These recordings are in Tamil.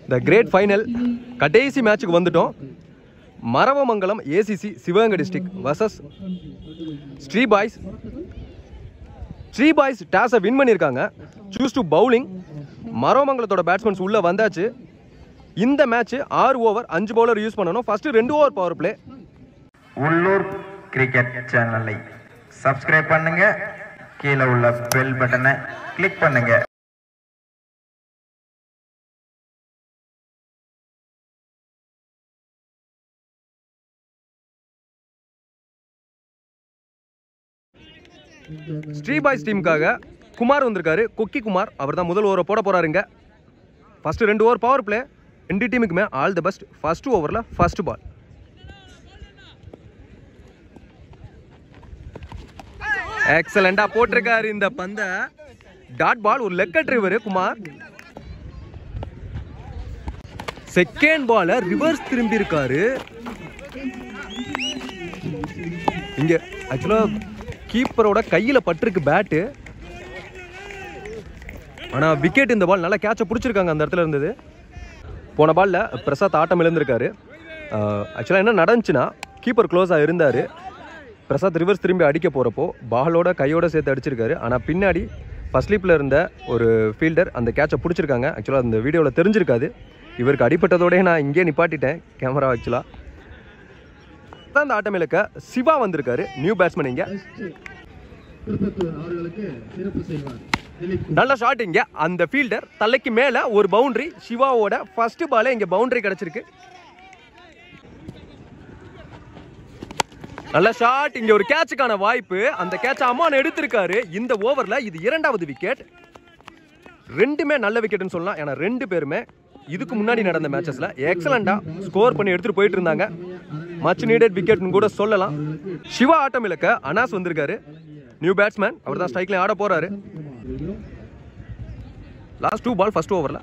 த கிரேட் ஃபைனல் கடைசி மேட்ச்சுக்கு வந்துட்டோம் Maravamangalam ACC Sivaganga district versus Sri boys Sri boys டாஸை வின் பண்ணியிருக்காங்க சூஸ் டு பவுலிங் மரவமங்கலத்தோட பேட்ஸ்மேன்ஸ் உள்ளே வந்தாச்சு இந்த மேட்ச் ஆறு ஓவர் அஞ்சு பவுலர் யூஸ் பண்ணணும் ஃபர்ஸ்ட் ரெண்டு ஓவர் பவர் பிளே உள்ளூர் கிரிக்கெட் சேனலை சப்ஸ்கிரைப் பண்ணுங்க கீழே உள்ள பெல் பட்டனை கிளிக் பண்ணுங்க ஸ்ரீ பாய்ஸ் டீமுக்காக குமார் வந்திருக்காரு கொக்கி குமார் அவர் தான் முதல் ஓவரை போட போறாருங்க ஃபர்ஸ்ட் ரெண்டு ஓவர் பவர் பிளே ரெண்டு டீமுக்குமே ஆல் தி பெஸ்ட் ஃபர்ஸ்ட் ஓவரில் ஃபர்ஸ்ட் பால் எக்ஸலண்டா போட்டிருக்காரு இந்த பந்தை டாட் பால் ஒரு லெக் டிரைவர் குமார் செகண்ட் பால ரிவர்ஸ் திரும்பி இருக்காரு இங்க ஆக்சுவலா கீப்பரோட கையில பட்டிருக்கு பேட்டு ஆனா விக்கெட் இந்த பால் நல்லா கேட்ச பிடிச்சிருக்காங்க அந்த இடத்துல இருந்தது போன பால்ல பிரசாத் ஆட்டம் இழந்திருக்காரு ஆக்சுவலாக என்ன நடந்துச்சுன்னா கீப்பர் க்ளோஸாக இருந்தார் பிரசாத் ரிவர்ஸ் திரும்பி அடிக்க போகிறப்போ பாலோட கையோட சேர்த்து அடிச்சிருக்காரு ஆனால் பின்னாடி ஃபர்ஸ்ட் ஸ்லீப்பில் இருந்த ஒரு ஃபீல்டர் அந்த கேட்சை பிடிச்சிருக்காங்க ஆக்சுவலாக அந்த வீடியோவில் தெரிஞ்சிருக்காது இவருக்கு அடிப்பட்டதோடய நான் இங்கே நிப்பாட்டிட்டேன் கேமரா ஆக்சுவலாக தான் இந்த ஆட்டம் இழக்க சிவா வந்திருக்காரு நியூ பேட்ஸ்மேன் இங்கே நல்ல ஷாட் இங்க அந்த ஃபீல்டர் தலைக்கு மேல ஒரு பவுண்டரி சிவாவோட ஃபர்ஸ்ட் பாலே இங்க பவுண்டரி கிடைச்சிருக்கு நல்ல ஷாட் இங்க ஒரு கேட்சுக்கான வாய்ப்பு அந்த கேட்ச் அம்மான் எடுத்திருக்காரு இந்த ஓவர்ல இது இரண்டாவது விக்கெட் ரெண்டுமே நல்ல விக்கெட்னு சொல்லலாம் ஏன்னா ரெண்டு பேருமே இதுக்கு முன்னாடி நடந்த மேட்சஸ்ல எக்ஸலண்டா ஸ்கோர் பண்ணி எடுத்துட்டு போயிட்டு இருந்தாங்க மச் நீடட் விக்கெட்னு கூட சொல்லலாம் சிவா ஆட்டம் இழக்க அனாஸ் வந்திருக்காரு நியூ பேட்ஸ்மேன் அவர் தான் ஸ்ட்ரைக்ல ஆட போறாரு லாஸ்ட் டூ பால் ஃபர்ஸ்ட் ஓவர்ல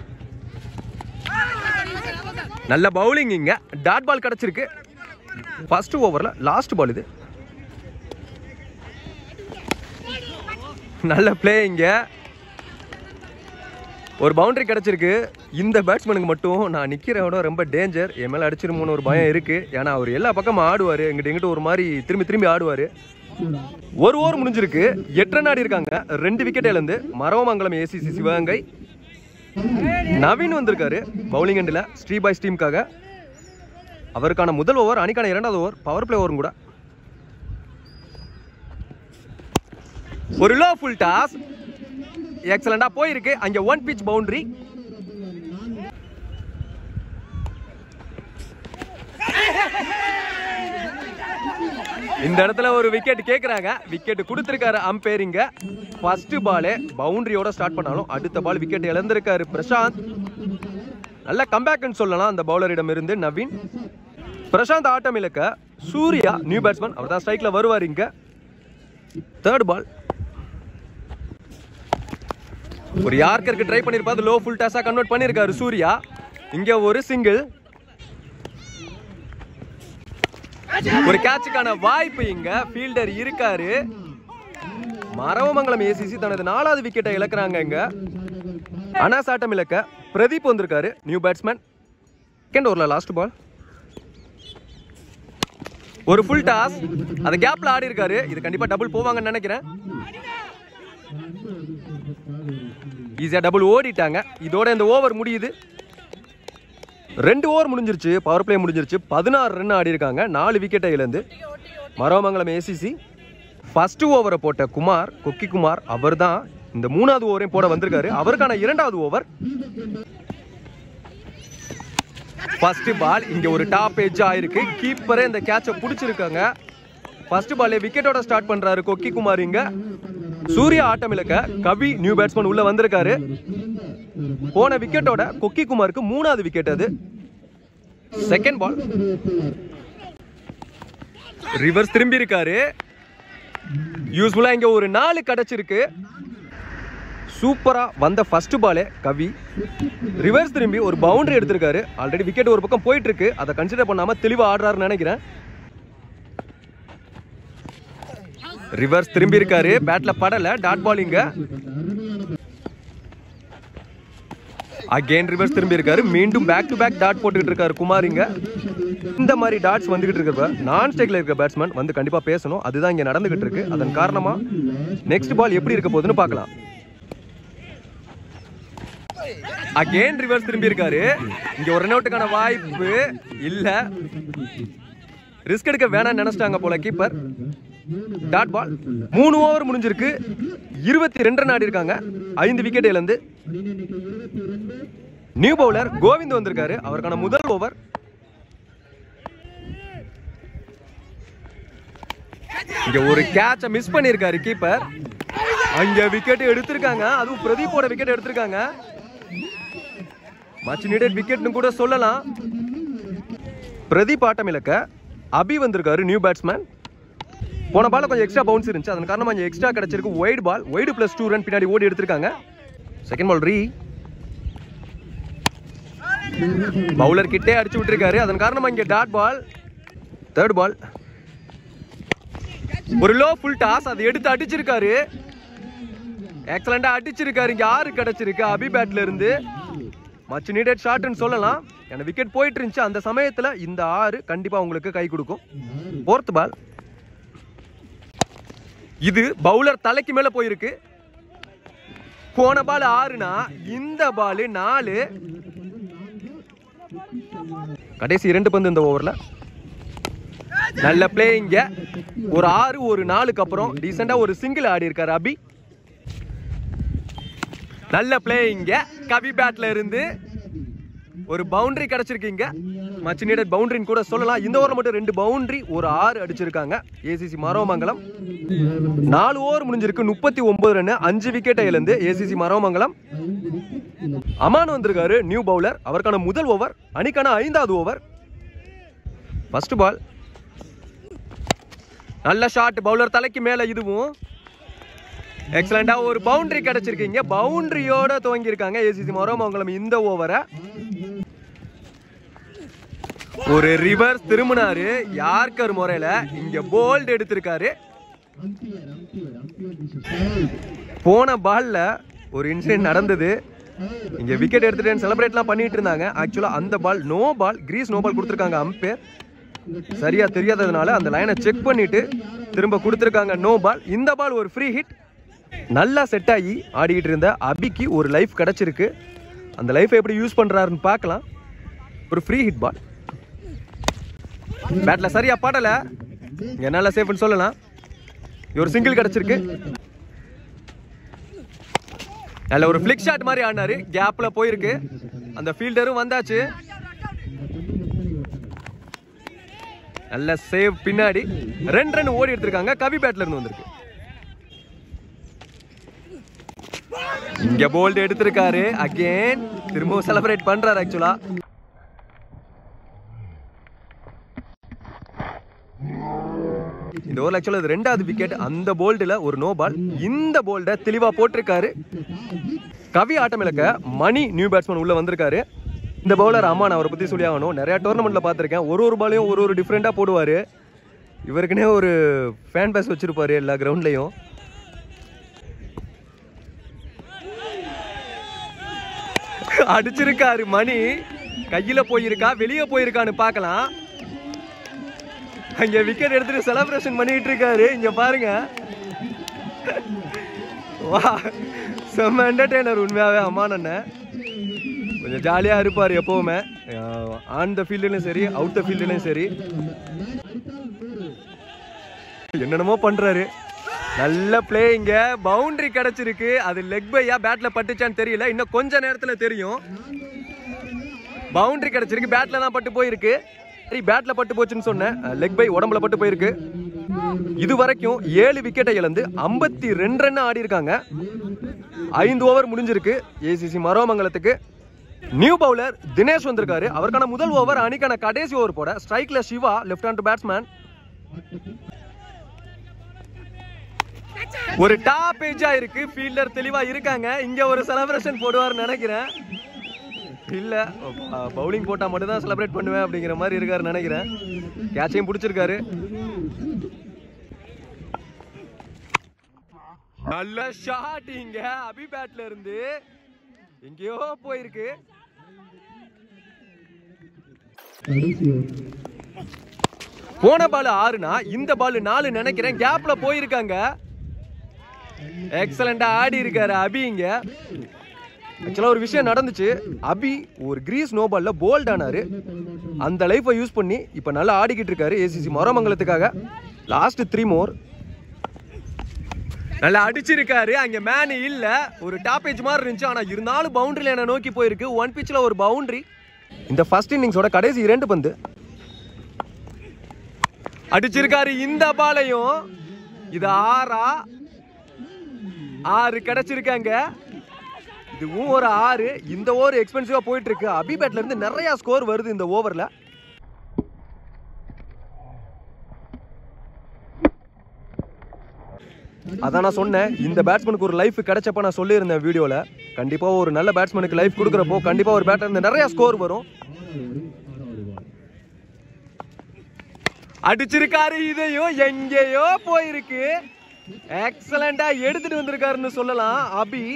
நல்ல பவுலிங் இங்க டாட் பால் கிடைச்சிருக்கு ஃபர்ஸ்ட் ஓவர்ல லாஸ்ட் பால் இது நல்ல பிளே இங்க ஒரு பவுண்டரி கிடைச்சிருக்கு இந்த பேட்ஸ்மேனுக்கு மட்டும் நான் நிக்கிறவட ரொம்ப டேஞ்சர் என் மேல அடிச்சிருமோன்னு ஒரு பயம் இருக்கு ஏன்னா அவர் எல்லா பக்கமும் ஆடுவாரு எங்கிட்ட எங்கிட்ட ஒரு மாதிரி திரும்பி திரும்பி ஆடுவாரு ஒரு ஓவர் முடிஞ்சிருக்கு எட்டு ரன் ஆடி இருக்காங்க ரெண்டு விக்கெட் இழந்து மரவமங்கலம் ஏசிசி சிவகங்கை நவீன் வந்திருக்காரு பவுலிங் எண்டில் ஸ்ரீ பாய்ஸ் டீமுக்காக அவருக்கான முதல் ஓவர் அணிக்கான இரண்டாவது ஓவர் பவர் பிளே ஓவரும் கூட ஒரு லோ ஃபுல் டாஸ் எக்ஸலண்டா போயிருக்கு அங்க ஒன் பிச் பவுண்டரி இந்த இடத்துல ஒரு விக்கெட் கேக்குறாங்க விக்கெட் கொடுத்திருக்காரு அம்பேரிங்க ஃபர்ஸ்ட் பாலே பவுண்டரியோட ஸ்டார்ட் பண்ணாலும் அடுத்த பால் விக்கெட் இழந்திருக்காரு பிரசாந்த் நல்ல கம்பேக்னு சொல்லலாம் அந்த பவுலரிடம் இருந்து நவீன் பிரசாந்த் ஆட்டம் இழக்க சூர்யா நியூ பேட்ஸ்மேன் அவர் தான் ஸ்ட்ரைக்ல வருவார் இங்க தேர்ட் பால் ஒரு யார்க்கருக்கு ட்ரை பண்ணிருப்பாரு லோ ஃபுல் டாஸா கன்வெர்ட் பண்ணிருக்காரு சூர்யா இங்க ஒரு சிங்கிள் ஒரு கேட்சுக்கான வாய்ப்பு இங்க ஃபீல்டர் இருக்காரு மரவமங்கலம் ஏசிசி தனது நாலாவது விக்கெட்டை இழக்கிறாங்க இங்க அனாஸ் ஆட்டம் இழக்க பிரதீப் வந்திருக்காரு நியூ பேட்ஸ்மேன் செகண்ட் ஓவர்ல லாஸ்ட் பால் ஒரு ஃபுல் டாஸ் அந்த கேப்ல ஆடி இருக்காரு இது கண்டிப்பா டபுள் போவாங்கன்னு நினைக்கிறேன் ஈஸியா டபுள் ஓடிட்டாங்க இதோட இந்த ஓவர் முடியுது ரெண்டு ஓவர் முடிஞ்சிருச்சு பவர் பிளே முடிஞ்சிருச்சு பதினாறு ரன் ஆடி இருக்காங்க நாலு விக்கெட்டை இழந்து மரவமங்கலம் ஏசிசி ஃபர்ஸ்ட் ஓவரை போட்ட குமார் கொக்கி குமார் அவர் தான் இந்த மூணாவது ஓவரையும் போட வந்திருக்காரு அவருக்கான இரண்டாவது ஓவர் ஃபர்ஸ்ட் பால் இங்க ஒரு டாப் எட்ஜ் ஆயிருக்கு கீப்பரே இந்த கேட்சை பிடிச்சிருக்காங்க ஃபர்ஸ்ட் பாலே விக்கெட்டோட ஸ்டார்ட் பண்றாரு கொக்கி குமார் இங்க சூர்யா ஆட்டம் இழக்க கவி நியூ பேட்ஸ்மேன் உள்ள வந்திருக்காரு போன விக்கெட்டோட கொக்கி குமாருக்கு மூணாவது விக்கெட் அது செகண்ட் பால் ரிவர்ஸ் திரும்பி இருக்காரு யூஸ்ஃபுல்லா இங்க ஒரு நாலு கிடைச்சிருக்கு சூப்பரா வந்த ஃபர்ஸ்ட் பாலே கவி ரிவர்ஸ் திரும்பி ஒரு பவுண்டரி எடுத்திருக்காரு ஆல்ரெடி விக்கெட் ஒரு பக்கம் போயிட்டு இருக்கு அதை கன்சிடர் பண்ணாம தெளிவா ஆடுறாருன்னு நினைக்கிறேன் ரிவர்ஸ் திரும்பி இருக்காரு பேட்ல படல டாட் பாலிங்க அகைன் ரிவர்ஸ் திரும்பி இருக்காரு மீண்டும் பேக் டு பேக் டாட் போட்டுக்கிட்டு இருக்காரு குமார் இங்க இந்த மாதிரி டாட்ஸ் வந்துகிட்டு இருக்கிறப்ப நான் ஸ்டேக்ல இருக்க பேட்ஸ்மேன் வந்து கண்டிப்பா பேசணும் அதுதான் இங்க நடந்துகிட்டு இருக்கு அதன் காரணமா நெக்ஸ்ட் பால் எப்படி இருக்க போகுதுன்னு பார்க்கலாம் அகைன் ரிவர்ஸ் திரும்பி இருக்காரு இங்க ஒரு ரன் அவுட்டுக்கான வாய்ப்பு இல்ல ரிஸ்க் எடுக்க வேணாம்னு நினைச்சிட்டாங்க போல கீப்பர் டாட் பால் மூணு ஓவர் முடிஞ்சிருக்கு இருபத்தி ரெண்டு ரன் ஆடி இருக்காங்க ஐந்து விக்கெட் இழந்து நியூ பவுலர் கோவிந்த் வந்திருக்காரு அவருக்கான முதல் ஓவர் இங்க ஒரு கேட்ச மிஸ் பண்ணிருக்காரு கீப்பர் அங்க விக்கெட் எடுத்திருக்காங்க அதுவும் பிரதீப்போட விக்கெட் எடுத்திருக்காங்க மச் நீடட் விக்கெட்னு கூட சொல்லலாம் பிரதீப் ஆட்டம் இலக்க அபி வந்திருக்காரு நியூ பேட்ஸ்மேன் போன பால்ல கொஞ்சம் எக்ஸ்ட்ரா பவுன்ஸ் இருந்துச்சு அதன் காரணமா கொஞ்சம் எக்ஸ்ட்ரா கிடைச்சிருக்கு wide ball wide plus two run பின்னாடி ஓடி எடுத்திருக்காங்க செகண்ட் பால் ரீ பவுலர் கிட்டே அடிச்சு விட்டுருக்காரு அதன் காரணமா இங்க டாட் பால் தேர்ட் பால் ஒரு லோ ஃபுல் டாஸ் அதை எடுத்து அடிச்சிருக்காரு எக்ஸலண்டா அடிச்சிருக்காரு இங்க ஆறு கிடைச்சிருக்கு அபி பேட்ல இருந்து மச் நீடட் ஷாட்னு சொல்லலாம் எனக்கு விக்கெட் போயிட்டு இருந்துச்சு அந்த சமயத்துல இந்த ஆறு கண்டிப்பா உங்களுக்கு கை கொடுக்கும் ஃபோர்த் பால் இது பவுலர் தலைக்கு மேல போயிருக்கு போன பால் ஆறுனா இந்த பால் நாலு கடைசி இரண்டு பந்து இந்த ஓவர்ல நல்ல பிளேயிங்க ஒரு ஆறு ஒரு நாலுக்கு அப்புறம் டீசெண்டா ஒரு சிங்கிள் ஆடி இருக்காரு அபி நல்ல பிளேயிங்க கவி பேட்ல இருந்து ஒரு பவுண்டரி கிடைச்சிருக்கீங்க மச் நீடட் பவுண்டரின்னு கூட சொல்லலாம் இந்த ஓவர் மட்டும் ரெண்டு பவுண்டரி ஒரு ஆறு அடிச்சிருக்காங்க ஏசிசி மரவமங்கலம் நாலு ஓவர் முடிஞ்சிருக்கு முப்பத்தி ஒன்பது ரன் அஞ்சு விக்கெட்டை இழந்து ஏசிசி மரவமங்கலம் அமான் வந்திருக்காரு நியூ பவுலர் அவருக்கான முதல் ஓவர் அணிக்கான ஐந்தாவது ஓவர் ஃபர்ஸ்ட் பால் நல்ல ஷாட் பவுலர் தலைக்கு மேல இதுவும் எக்ஸலண்டா ஒரு பவுண்டரி கிடைச்சிருக்கீங்க பவுண்டரியோட துவங்கி இருக்காங்க ஏசிசி மரமங்கலம் இந்த ஓவரை ஒரு ரிவர்ஸ் திரும்பினாரு யார்கர் முறையில இங்க போல்ட் எடுத்திருக்காரு போன பால்ல ஒரு இன்சிடென்ட் நடந்தது இங்க விக்கெட் எடுத்துட்டு செலிப்ரேட்லாம் பண்ணிட்டு இருந்தாங்க ஆக்சுவலா அந்த ball no ball crease no ball கொடுத்துருக்காங்க அம்பேர் சரியா தெரியாததுனால அந்த லைனை செக் பண்ணிட்டு திரும்ப கொடுத்துருக்காங்க நோ பால் இந்த பால் ஒரு ஃப்ரீ ஹிட் நல்லா செட் ஆகி ஆடிக்கிட்டு இருந்த அபிக்கு ஒரு லைஃப் கிடைச்சிருக்கு அந்த லைஃப்பை எப்படி யூஸ் பண்றாருன்னு பார்க்கலாம் ஒரு ஃப்ரீ ஹிட் பால் பேட்ல சரியா பாடல இங்க நல்லா சேஃப்னு சொல்லலாம் ஒரு சிங்கிள் கிடைச்சிருக்கு நல்ல ஒரு ஃபிளிக் ஷாட் மாதிரி ஆடினாரு கேப்ல போயிருக்கு அந்த ஃபீல்டரும் வந்தாச்சு நல்ல சேவ் பின்னாடி ரெண்டு ரன் ஓடி எடுத்திருக்காங்க கவி பேட்ல இருந்து வந்திருக்கு இங்க போல்ட் எடுத்திருக்காரு அகைன் திரும்பவும் செலிப்ரேட் பண்றாரு ஆக்சுவலா இந்த ஓவர் ஆக்சுவலா இது ரெண்டாவது விக்கெட் அந்த போல்டுல ஒரு நோ பால் இந்த போல்ட தெளிவா போட்டிருக்காரு கவி ஆட்டம் இழக்க மணி நியூ பேட்ஸ்மேன் உள்ள வந்திருக்காரு இந்த பவுலர் அம்மான் அவரை பத்தி சொல்லி ஆகணும் நிறைய டோர்னமெண்ட்ல பார்த்திருக்கேன் ஒரு ஒரு பாலையும் ஒரு ஒரு டிஃப்ரெண்டா போடுவாரு இவருக்குனே ஒரு ஃபேன் பேஸ் வச்சிருப்பாரு எல்லா கிரவுண்ட்லயும் அடிச்சிருக்காரு மணி கையில போயிருக்கா வெளியே போயிருக்கான்னு பார்க்கலாம் அங்க விக்கெட் எடுத்துட்டு செலிப்ரேஷன் பண்ணிட்டு இருக்காரு இங்க பாருங்க வா செம்ம என்டர்டெய்னர் உண்மையாவே அம்மான் அண்ணன் கொஞ்சம் ஜாலியா இருப்பாரு எப்பவுமே ஆன் த ஃபீல்டுலயும் சரி அவுட் த ஃபீல்டுலயும் சரி என்னென்னமோ பண்றாரு நல்ல பிளேயிங்க பவுண்டரி கிடைச்சிருக்கு அது லெக் பையா பேட்ல பட்டுச்சான்னு தெரியல இன்னும் கொஞ்ச நேரத்துல தெரியும் பவுண்டரி கிடைச்சிருக்கு பேட்ல தான் பட்டு போயிருக்கு சரி பேட்ல பட்டு போச்சுன்னு சொன்னேன் லெக் பை உடம்புல பட்டு போயிருக்கு இது வரைக்கும் ஏழு விக்கெட்டை இழந்து ஐம்பத்தி ரெண்டு ரன் ஆடி இருக்காங்க ஐந்து ஓவர் முடிஞ்சிருக்கு ஏசிசி மரோமங்கலத்துக்கு நியூ பவுலர் தினேஷ் வந்திருக்காரு அவருக்கான முதல் ஓவர் அணிக்கான கடைசி ஓவர் போட ஸ்ட்ரைக்ல சிவா லெஃப்ட் ஹேண்ட் பேட்ஸ்மேன் ஒரு டாப் ஏஜா இருக்கு ஃபீல்டர் தெளிவா இருக்காங்க இங்க ஒரு செலிப்ரேஷன் போடுவார்னு நினைக்கிறேன் இல்ல பவுலிங் போட்டா மட்டும் தான் செலிப்ரேட் பண்ணுவேன் அப்படிங்கிற மாதிரி இருக்காரு நினைக்கிறேன் கேட்சையும் பிடிச்சிருக்காரு நல்ல ஷாட் இங்க அபி பேட்ல இருந்து எங்கேயோ போயிருக்கு போன பால் ஆறுனா இந்த பால் நாலு நினைக்கிறேன் கேப்ல போயிருக்காங்க எக்ஸலண்டா ஆடி இருக்காரு அபி இங்க ஆக்சுவலா ஒரு விஷயம் நடந்துச்சு அபி ஒரு கிரீஸ் நோ பால்ல போல்ட் ஆனாரு அந்த லைஃபை யூஸ் பண்ணி இப்ப நல்லா ஆடிக்கிட்டு இருக்காரு ஏசிசி மரமங்கலத்துக்காக லாஸ்ட் த்ரீ மோர் நல்லா அடிச்சிருக்காரு அங்க மேன் இல்ல ஒரு டாப்பேஜ் மாதிரி இருந்துச்சு ஆனா இருந்தாலும் பவுண்டரில என்ன நோக்கி போயிருக்கு ஒன் பிச்ல ஒரு பவுண்டரி இந்த ஃபர்ஸ்ட் இன்னிங்ஸோட கடைசி இரண்டு பந்து அடிச்சிருக்காரு இந்த பாலையும் இது ஆறா ஆறு கிடைச்சிருக்காங்க இதுவும் ஒரு ஆறு இந்த ஓவர் எக்ஸ்பென்சிவா போயிட்டு இருக்கு அபிபேட்ல இருந்து நிறைய ஸ்கோர் வருது இந்த ஓவர்ல அதான் நான் சொன்னேன் இந்த பேட்ஸ்மேனுக்கு ஒரு லைஃப் கிடைச்சப்ப நான் சொல்லியிருந்தேன் வீடியோல கண்டிப்பா ஒரு நல்ல பேட்ஸ்மேனுக்கு லைஃப் கொடுக்குறப்போ கண்டிப்பா ஒரு பேட்டர் இருந்து நிறைய ஸ்கோர் வரும் அடிச்சிருக்காரு இதையும் எங்கேயோ போயிருக்கு எக்ஸலண்டா எடுத்துட்டு வந்திருக்காருன்னு சொல்லலாம் அபி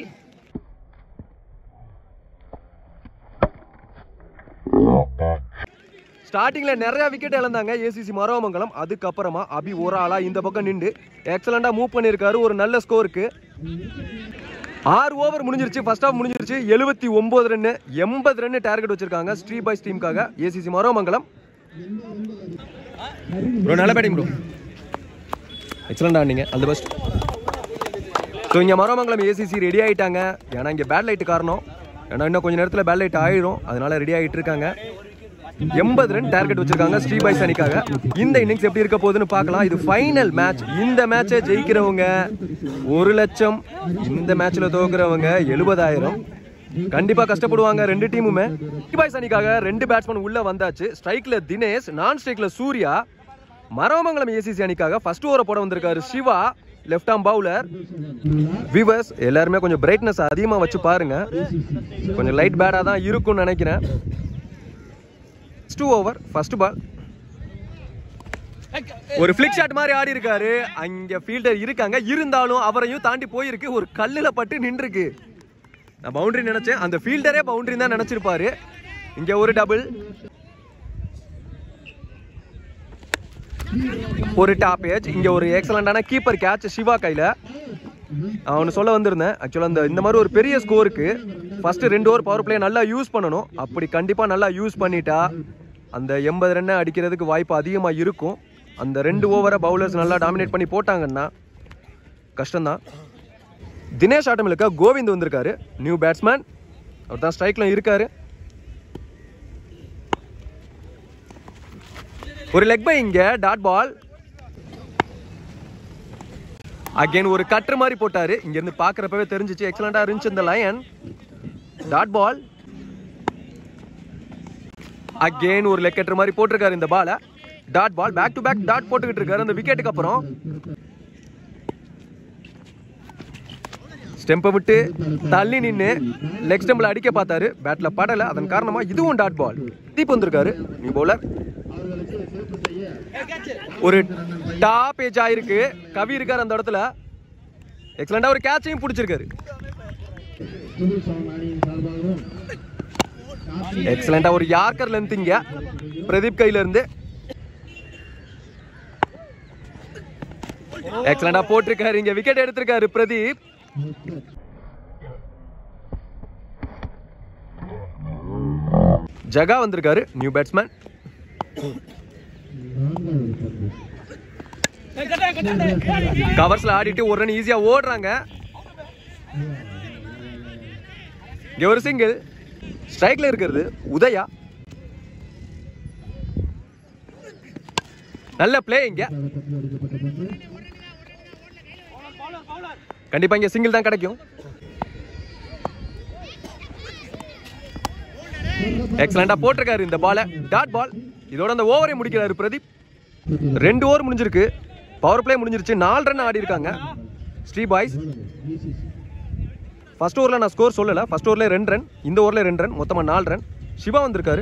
ஸ்டார்டிங்ல நிறைய விக்கெட் இழந்தாங்க ஏசிசி மரவமங்கலம் அதுக்கப்புறமா அபி ஒரு ஆளா இந்த பக்கம் நின்று எக்ஸலண்டா மூவ் பண்ணியிருக்காரு ஒரு நல்ல ஸ்கோருக்கு ஆறு ஓவர் முடிஞ்சிருச்சு ஃபர்ஸ்ட் ஆஃப் முடிஞ்சிருச்சு எழுபத்தி ஒன்பது ரன்னு எண்பது ரன்னு டார்கெட் வச்சிருக்காங்க ஸ்ரீ பாய்ஸ் டீமுக்காக ஏசிசி மரவமங்கலம் ப்ரோ நல்ல பேட்டிங் ப்ரோ எக்ஸலண்ட் ஆனீங்க ஆல் தி பெஸ்ட் ஸோ இங்கே மரமங்கலம் ஏசிசி ரெடி ஆயிட்டாங்க ஏன்னா இங்கே பேட் லைட் காரணம் ஏன்னா இன்னும் கொஞ்ச நேரத்தில் பேட் லைட் ஆயிடும் அதனால ரெடி ஆகிட்டு இருக்காங்க எண்பது ரன் டார்கெட் வச்சிருக்காங்க ஸ்ரீ பாய்ஸ் அணிக்காக இந்த இன்னிங்ஸ் எப்படி இருக்க போகுதுன்னு பார்க்கலாம் இது ஃபைனல் மேட்ச் இந்த மேட்சை ஜெயிக்கிறவங்க ஒரு லட்சம் இந்த மேட்ச்ல தோக்குறவங்க எழுபதாயிரம் கண்டிப்பா கஷ்டப்படுவாங்க ரெண்டு டீமுமே ஸ்ரீ பாய்ஸ் அணிக்காக ரெண்டு பேட்ஸ்மேன் உள்ள வந்தாச்சு ஸ்ட்ரைக்ல தினேஷ் நான் ஸ்ட்ரைக்ல சூர்யா மரமங்கலம் ஏசிசி அணிக்காக ஃபர்ஸ்ட் ஓவரை போட வந்திருக்காரு Siva left arm bowler viewers எல்லாருமே கொஞ்சம் பிரைட்னஸ் அதிகமாக வச்சு பாருங்க கொஞ்சம் லைட் பேடாக தான் இருக்கும்னு நினைக்கிறேன் ஃபர்ஸ்ட் ஓவர் ஃபர்ஸ்ட் பால் ஒரு ஃபிளிக் ஷாட் மாதிரி ஆடி இருக்காரு அங்க ஃபீல்டர் இருக்காங்க இருந்தாலும் அவரையும் தாண்டி போயிருக்கு ஒரு கல்லுல பட்டு நின்றுருக்கு நான் பவுண்டரி நினைச்சேன் அந்த ஃபீல்டரே பவுண்டரி தான் நினைச்சிருப்பாரு இங்க ஒரு டபுள் ஒரு டாப் ஏஜ் இங்க ஒரு எக்ஸலண்டான கீப்பர் கேட்ச் சிவா கையில அவனு சொல்ல வந்திருந்தேன் ஆக்சுவலாக அந்த இந்த மாதிரி ஒரு பெரிய ஸ்கோருக்கு ஃபர்ஸ்ட் ரெண்டு ஓவர் பவர் பிளே நல்லா யூஸ் பண்ணணும் அப்படி கண்டிப்பாக நல்லா யூஸ் பண்ணிட்டா அந்த எண்பது ரன்னை அடிக்கிறதுக்கு வாய்ப்பு அதிகமாக இருக்கும் அந்த ரெண்டு ஓவரை பவுலர்ஸ் நல்லா டாமினேட் பண்ணி போட்டாங்கன்னா கஷ்டம்தான் தினேஷ் ஆட்டமிலுக்கா கோவிந்த் வந்திருக்காரு நியூ பேட்ஸ்மேன் அவர் தான் ஸ்ட்ரைக்ல இருக்காரு ஒரு லெக் பை இங்க டாட் பால் அகைன் ஒரு கட்டுற மாதிரி போட்டாரு இங்க இருந்து பாக்குறப்பவே தெரிஞ்சிச்சு எக்ஸலண்டா இருந்துச்சு இந்த லயன் டாட் பால் அகைன் ஒரு லெக் கட்டுற மாதிரி போட்டிருக்காரு இந்த பால dot ball back to back dot போட்டுக்கிட்டு இருக்காரு அந்த விக்கெட்டுக்கு அப்புறம் ஸ்டெம்பை விட்டு தள்ளி நின்று லெக் ஸ்டெம்பில் அடிக்க பார்த்தாரு பேட்ல படல அதன் காரணமா இதுவும் டாட் பால் தீப் வந்திருக்காரு நீ பவுலர் ஒரு டாப் ஏஜ் ஆயிருக்கு கவி இருக்காரு அந்த இடத்துல எக்ஸலண்டா ஒரு கேட்சையும் பிடிச்சிருக்காரு எக்ஸலண்டா ஒரு யார்கர் லென்த்திங்க பிரதீப் கையில இருந்து எக்ஸலண்டா போட்டிருக்காரு இங்க விக்கெட் எடுத்திருக்காரு பிரதீப் ஜகா வந்திருக்காரு நியூ பேட்ஸ்மேன் கவர்ஸ்ல ஆடிட்டு ஒரு ரன் ஈஸியா ஓடுறாங்க இங்க ஒரு சிங்கிள் ஸ்ட்ரைக்ல இருக்கிறது உதயா நல்ல பிளே இங்க கண்டிப்பா இங்க சிங்கிள் தான் கிடைக்கும் எக்ஸலண்டா போட்டிருக்காரு இந்த பால டாட் பால் இதோட அந்த ஓவரை முடிக்கிறாரு பிரதீப் ரெண்டு ஓவர் முடிஞ்சிருக்கு பவர் பிளே முடிஞ்சிருச்சு நாலு ரன் ஆடி இருக்காங்க ஸ்ரீ பாய்ஸ் ஃபர்ஸ்ட் ஓவரில் நான் ஸ்கோர் சொல்லலை ஃபர்ஸ்ட் ஓவரில் ரெண்டு ரன் இந்த ஓவரில் ரெண்டு ரன் மொத்தமாக நாலு ரன் சிவா வந்திருக்காரு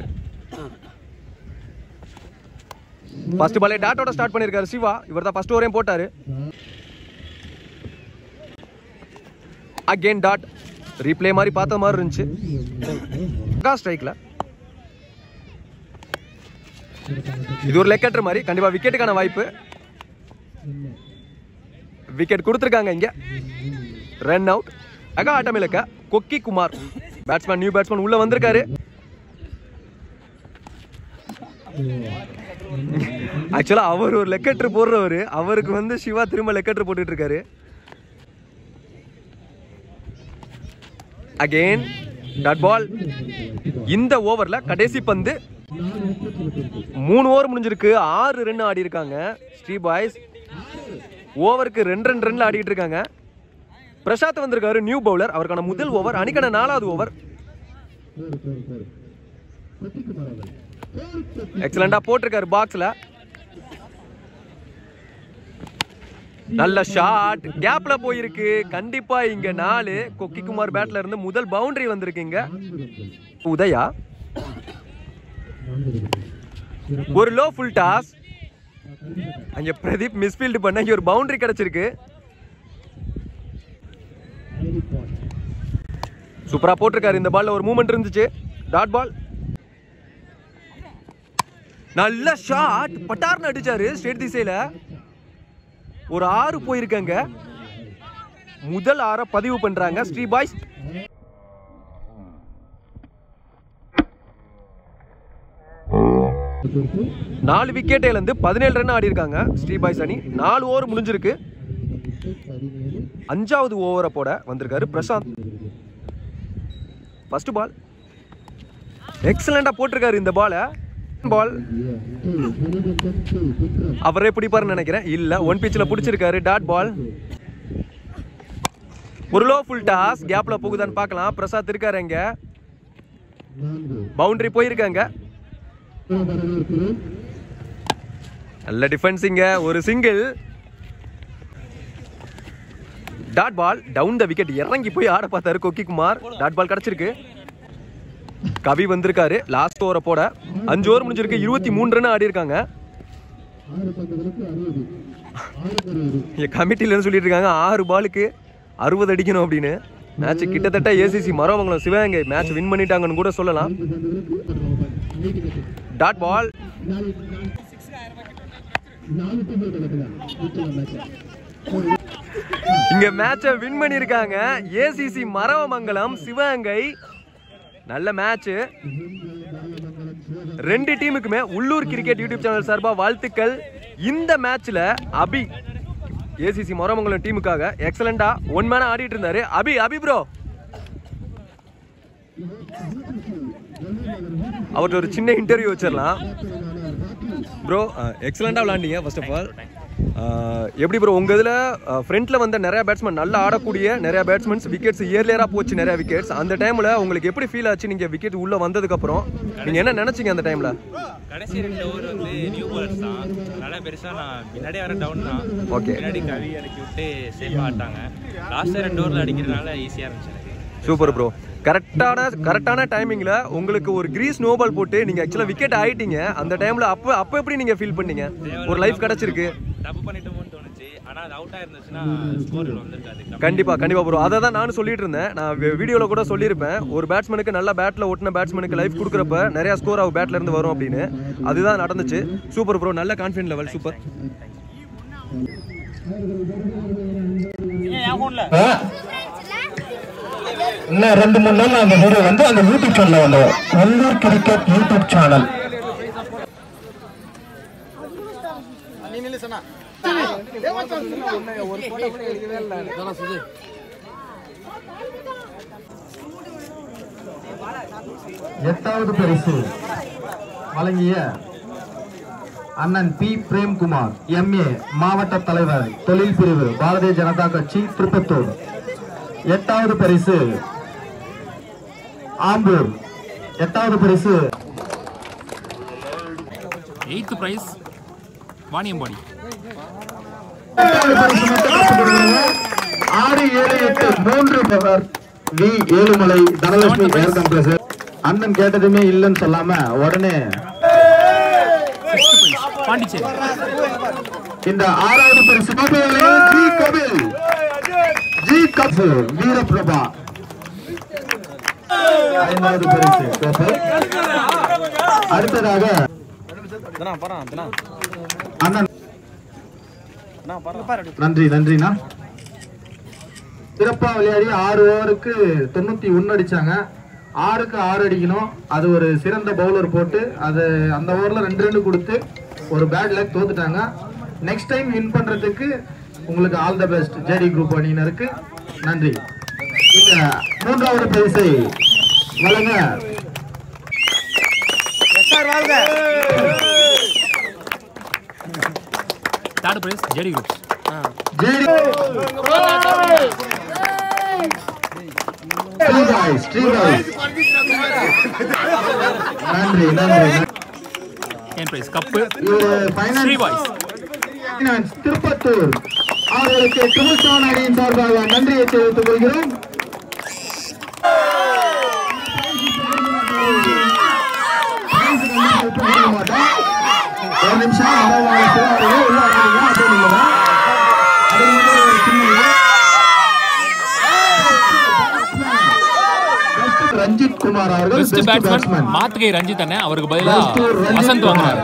ஃபர்ஸ்ட் பாலே டாட்டோட ஸ்டார்ட் பண்ணியிருக்காரு சிவா இவர் தான் ஃபர்ஸ்ட் ஓவரையும் போட்டாரு அகெயின் டாட் ரீப்ளே மாதிரி பார்த்த மாதிரி இருந்துச்சு ஸ்ட்ரைக்ல இது ஒரு லெக்கெட்ரு மாதிரி கண்டிப்பா விக்கெட்டுக்கான வாய்ப்பு விக்கெட் கொடுத்துருக்காங்க இங்க ரன் அவுட் அகா ஆட்டமிலக்க கொக்கி குமார் பேட்ஸ்மேன் நியூ பேட்ஸ்மேன் உள்ள வந்திருக்காரு ஆக்சுவலா அவர் ஒரு லெக்கெட்ரு போடுறவர் அவருக்கு வந்து சிவா திரும்ப லெக்கெட்ரு போட்டுட்டு இருக்காரு அகெயின் டாட் பால் இந்த ஓவர்ல கடைசி பந்து மூணு ஓவர் முடிஞ்சிருக்கு ஆறு ரன் ஆடி இருக்காங்க ஸ்ரீ பாய்ஸ் ஓவருக்கு ரெண்டு ரெண்டு ரன்ல ஆடிட்டு இருக்காங்க பிரசாத் வந்திருக்காரு நியூ பவுலர் அவருக்கான முதல் ஓவர் அணிக்கான நாலாவது ஓவர் எக்ஸலண்டா போட்டிருக்காரு பாக்ஸ்ல நல்ல ஷாட் கேப்ல போயிருக்கு கண்டிப்பா இங்க நாலு கொக்கி குமார் பேட்ல இருந்து முதல் பவுண்டரி வந்திருக்கு இங்க உதயா ஒரு லோ ஃபுல் டாஸ் அங்க பிரதீப் மிஸ்ஃபீல்டு பண்ண இங்க ஒரு பவுண்டரி கிடைச்சிருக்கு சூப்பரா போட்டிருக்காரு இந்த பால்ல ஒரு மூமெண்ட் இருந்துச்சு டாட் பால் நல்ல ஷாட் பட்டார்னு அடிச்சாரு ஸ்ட்ரெயிட் திசையில ஒரு ஆறு போயிருக்காங்க முதல் ஆற பதிவு பண்றாங்க ஸ்ரீ பாய்ஸ் நாலு விக்கெட் இழந்து பதினேழு ரன் ஆடி இருக்காங்க ஸ்ரீ பாய்ஸ் அணி நாலு ஓவர் முடிஞ்சிருக்கு அஞ்சாவது ஓவரை போட வந்திருக்காரு பிரசாந்த் ஃபர்ஸ்ட் பால் எக்ஸலண்டா போட்டிருக்காரு இந்த பாலை பால் அவரே பிடிப்பாருன்னு நினைக்கிறேன் இல்ல ஒன் பிச்சில் பிடிச்சிருக்காரு டாட் பால் ஒரு லோ ஃபுல் டாஸ் கேப்ல போகுதான்னு பார்க்கலாம் பிரசாத் இருக்காரு இங்க பவுண்டரி போயிருக்காங்க நல்ல டிஃபென்சிங்க ஒரு single dot ball down the wicket இறங்கி போய் ஆட பார்த்தாரு கொக்கி குமார் டாட் பால் கிடைச்சிருக்கு கவி வந்திருக்காரு லாஸ்ட் ஓவரை போட அஞ்சு ஓவர் முடிஞ்சிருக்கு இருபத்தி மூணு ரன் ஆடி இருக்காங்க கமிட்டில இருந்து சொல்லிட்டு இருக்காங்க ஆறு பாலுக்கு அறுபது அடிக்கணும் அப்படின்னு மேட்ச் கிட்டத்தட்ட ஏசிசி மரவங்களும் சிவகங்கை மேட்ச் வின் பண்ணிட்டாங்கன்னு கூட சொல்லலாம் டாட் பால் இங்க மேட்சை வின் பண்ணிருக்காங்க ஏசிசி மரவமங்கலம் சிவகங்கை நல்ல மேட்ச் ரெண்டு டீமுக்குமே உள்ளூர் கிரிக்கெட் யூடியூப் சேனல் சார்பா வாழ்த்துக்கள் இந்த மேட்ச்ல அபி ஏசிசி மரமங்கலம் டீமுக்காக எக்ஸலண்டா ஒன் மேனா ஆடிட்டு இருந்தாரு அபி அபி ப்ரோ அவர்கிட்ட ஒரு சின்ன இன்டர்வியூ வச்சிடலாம் ப்ரோ எக்ஸலண்டாக விளாண்டீங்க ஃபர்ஸ்ட் ஆஃப் ஆல் எப்படி ப்ரோ உங்கள் இதில் ஃப்ரண்ட்டில் வந்த நிறைய பேட்ஸ்மேன் நல்லா ஆடக்கூடிய நிறைய பேட்ஸ்மேன்ஸ் விக்கெட்ஸ் இயர்லியராக போச்சு நிறைய விக்கெட்ஸ் அந்த டைமில் உங்களுக்கு எப்படி ஃபீல் ஆச்சு நீங்கள் விக்கெட் உள்ளே வந்ததுக்கப்புறம் நீங்கள் என்ன நினச்சிங்க அந்த டைமில் கடைசி ரெண்டு ஓவர் வந்து நியூ பாலர்ஸ் தான் அதனால பெருசா நான் பின்னாடி வர டவுன் தான் Okay. பின்னாடி கவி இறக்கி விட்டு சேஃபாக ஆட்டாங்க லாஸ்ட் ரெண்டு ஓவரில் அடிக்கிறதுனால ஈஸியாக இருந்துச்சு எனக்கு சூப்பர் ப்ரோ கரெக்டான கரெக்டான டைமிங்கில் உங்களுக்கு ஒரு கிரீஸ் நோபால் போட்டு நீங்கள் ஆக்சுவலாக விக்கெட் ஆயிட்டீங்க அந்த டைமில் அப்போ அப்போ எப்படி நீங்கள் ஃபீல் பண்ணீங்க ஒரு லைஃப் கிடச்சிருக்கு தப்பு பண்ணிட்டோமோன்னு தோணுச்சு ஆனால் அது அவுட் ஆயிருந்துச்சுன்னா ஸ்கோர் வந்திருக்காது கண்டிப்பா கண்டிப்பா ப்ரோ அதை தான் நானும் சொல்லிட்டு இருந்தேன் நான் வீடியோவில் கூட சொல்லியிருப்பேன் ஒரு பேட்ஸ்மேனுக்கு நல்ல பேட்டில் ஒட்டின பேட்ஸ்மேனுக்கு லைஃப் கொடுக்குறப்ப நிறைய ஸ்கோர் ஆகும் பேட்ல இருந்து வரும் அப்படின்னு அதுதான் நடந்துச்சு சூப்பர் ப்ரோ நல்ல கான்ஃபிடன்ட் லெவல் சூப்பர் இன்னும் ரெண்டு மூணு நாள் அந்த வீடியோ வந்து அந்த யூடியூப் சேனல்ல வந்துடும் உள்ளூர் கிரிக்கெட் யூடியூப் சேனல் எட்டாவது பரிசு வழங்கிய அண்ணன் பி பிரேம்குமார் எம்ஏ மாவட்ட தலைவர் தொழில் பிரிவு பாரதிய ஜனதா கட்சி திருப்பத்தூர் எட்டாவது பரிசு ஆம்பூர் எட்டாவது பரிசு எயித்து ப்ரைஸ் வாணியம்பாடி எட்டாவது பரிசு மட்டும் கட்டுப்படுகிறது. ஆறு ஏழு எட்டு மூன்று power V Ezhumalai Dhanalakshmi air compressor அண்ணன் கேட்டதுமே இல்லைன்னு சொல்லாம உடனே பாண்டிச்சேரி இந்த ஆறாவது பரிசு ஜி கபில் ஜி கபில் வீரபிரபா ஐந்தாவது பரிசு கோப்பை அடுத்ததாக அண்ணன் நன்றி நன்றிண்ணா சிறப்பா விளையாடி ஆறு ஓவருக்கு தொண்ணூத்தி ஒன்னு அடிச்சாங்க ஆறுக்கு ஆறு அடிக்கணும் அது ஒரு சிறந்த பவுலர் போட்டு அது அந்த ஓவர்ல ரெண்டு ரெண்டு கொடுத்து ஒரு பேட் லக் தோத்துட்டாங்க நெக்ஸ்ட் டைம் வின் பண்றதுக்கு உங்களுக்கு all the best JD group அணியினருக்கு நன்றி இந்த மூன்றாவது பரிசை வழங்க third prize JD groups JD ஸ்ரீபாய் ஸ்ரீபாய் நன்றி நன்றி என் பிரைஸ் கப்பு இவரு Sri final boys finance Tiruppattur அவர்களுக்கு ட்ரிபிள்சான் அணியின் சார்பாக நன்றியை தெரிவித்துக் கொள்கிறோம் ஒரு நிமிஷம் அரை சிறார்கள் உள்ள வராதீங்க, அப்படியே நில்லுங்க. அது மட்டும் ஒரு சின்ன ரஞ்சித் குமார் அவர்கள் பெஸ்ட் பெஸ்ட் பேட்ஸ்மேன் பேட்ஸ்மேன் மாத்துகை ரஞ்சித் அண்ணன் அவருக்கு பதிலா வசந்த் வாங்கினார்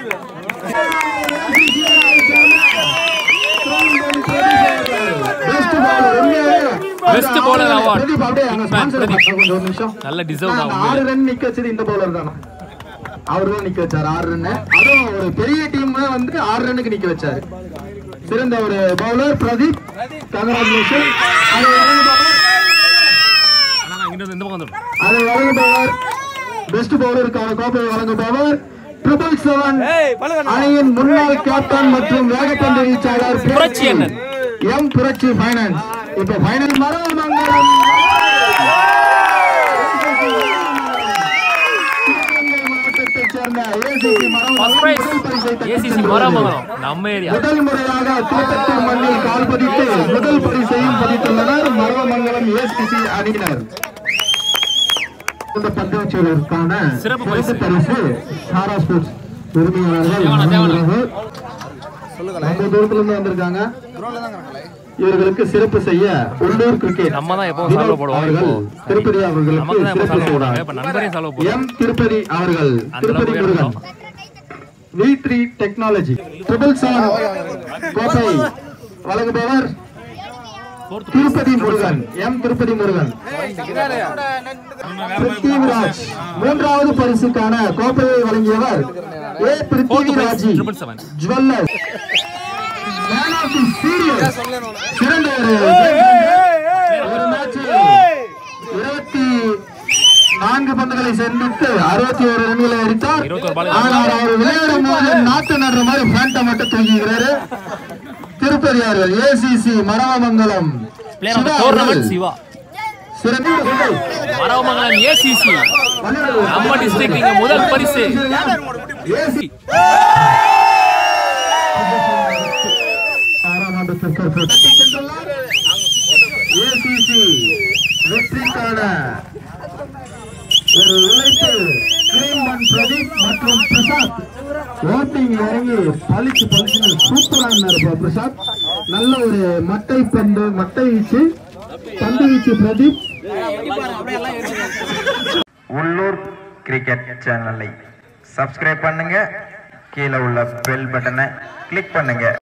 பெஸ்ட் பவுலர் உண்மையாவே Best bowler award. பிரதீப் அப்படியே அங்க Hitman sponsor பிரதீப். பார்க்க கொஞ்சம் ஒரு நிமிஷம் நல்ல deserved நான் ஆகும் அந்த ஆறு ரன் நிக்க வச்சது இந்த பவுலர் தானா அவர் தான் நிக்க வச்சாரு ஆறு ரன் அதுவும் ஒரு பெரிய டீம் வந்து ஆறு ரன்னுக்கு நிக்க வச்சாரு சிறந்த ஒரு பவுலர் பிரதீப் கங்கராச்சுலேஷன் அதை வழங்குபவர் ஆனா நான் இங்கிருந்து இந்த பக்கம் வந்துடும் அதை வழங்குபவர் பெஸ்ட் பவுலருக்கான கோப்பையை வழங்குபவர் ட்ரிபிள் செவன் அணியின் முன்னாள் கேப்டன் மற்றும் வேகப்பந்து வீச்சாளர் புரட்சி அண்ணன். எம் புரட்சி ஃபைனான்ஸ் இப்ப ஃபைனல் மரமங்கலம் சிவகங்கை மாவட்டத்தைச் சேர்ந்த ACC ஃபர்ஸ்ட் மரமங்கலம் பிரைஸ் முதல் பரிசை தட்டிச் ஏசிசி சென்றுள்ளது. மரமங்கலம் நம்ம ஏரியா முதல் முறையாக திருப்பத்தூர் மண்ணில் கால் பதித்து முதல் பரிசையும் பதித்துள்ளனர் மரவமங்கலம் ஏசிசி அணியினர் இந்த பந்தயச்சீரருக்கான சிறப்பு சிறப்பு பரிசு. பரிசு சாரா ஸ்போர்ட்ஸ் உரிமையாளர்கள் தேவனா, தேவனா. வழங்குகிறார்கள். ரொம்ப தூரத்துல இருந்து வந்திருக்காங்க இவர்களுக்கு சிறப்பு செய்ய உள்ளூர் கிரிக்கெட் நம்ம தான் எப்பவும் வினோத் செலவு போடுவோம் அவர்கள் இப்போ. திருப்பதி அவர்களுக்கு நமக்கு தான் எப்போ சிறப்பு செலவு போடுறாங்க செய்கிறார் இப்ப நண்பரையும் செலவு போடுறோம் எம் திருப்பதி அவர்கள் அந்த திருப்பதி அளவுக்கு முருகன் எடுத்தோம். V three technology triple seven கோப்பை வழங்குபவர் திருப்பதி முருகன் எம் திருப்பதி முருகன் பிருத்திவிராஜ் மூன்றாவது பரிசுக்கான கோப்பையை வழங்கியவர் ஏ பிருத்திவிராஜி triple seven jeweller man of the series சிறந்த ஒரு ஒரு மேட்ச் இருபத்தி நான்கு பந்துகளை சந்தித்து அறுபத்தி ஒரு ரன்களை அடித்தார் இருபத்தொரு பால் ஆனால் அவர் விளையாடும் போது நாட்டு நடுற மாதிரி பேண்ட மட்டும் தூக்கிக்கிறாரு திருப்பதி அவர்கள் ACC Maravamangalam player of Siva tournament அவர்கள் சிவா சிறந்த சுண்டல். மரவமங்கலம் ஏசிசி பன்னிரண்டு. நம்ம டிஸ்ட்ரிக்ட் இங்க முதல் பரிசு ஏசி ஆறாம் ஆண்டு தற்காப்பு தட்டிச் சென்றுள்ளார். ACC வெற்றிக்கான ஒரு உழைப்பு கிரீம்மன் பிரதீப் மற்றும் பிரசாத் ஓட்டிங் இறங்கி பளிச்சு பளிச்சுன்னு சூப்பரா இருந்தாரு பிரசாத் நல்ல ஒரு மட்டை பந்து மட்டை வீச்சு பந்து வீச்சு பிரதீப் உள்ளூர் கிரிக்கெட் சேனலை சப்ஸ்கிரைப் பண்ணுங்க கீழே உள்ள பெல் பட்டனை கிளிக் பண்ணுங்க